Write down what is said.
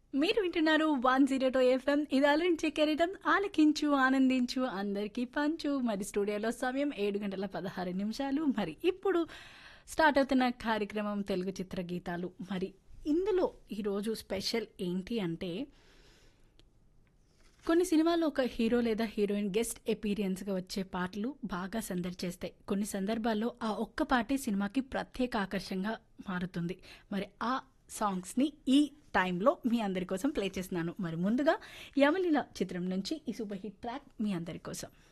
మీరు వింటున్నారు one zero two FM ఇది అలరించి కెరీటం ఆలకించు ఆనందించు అందరికీ పంచు మరి స్టూడియోలో సమయం ఏడు గంటల పదహారు నిమిషాలు మరి ఇప్పుడు స్టార్ట్ అవుతున్న కార్యక్రమం తెలుగు చిత్ర గీతాలు మరి ఇందులో ఈరోజు స్పెషల్ ఏంటి అంటే కొన్ని సినిమాల్లో ఒక హీరో లేదా హీరోయిన్ గెస్ట్ ఎపీరియన్స్గా వచ్చే పాటలు బాగా సందడి చేస్తాయి కొన్ని సందర్భాల్లో ఆ ఒక్క పాటే సినిమాకి ప్రత్యేక ఆకర్షణగా మారుతుంది మరి ఆ సాంగ్స్ని ఈ టైంలో మీ అందరి కోసం ప్లే చేస్తున్నాను మరి ముందుగా యమలీల చిత్రం నుంచి ఈ సూపర్ హిట్ ట్రాక్ మీ అందరి కోసం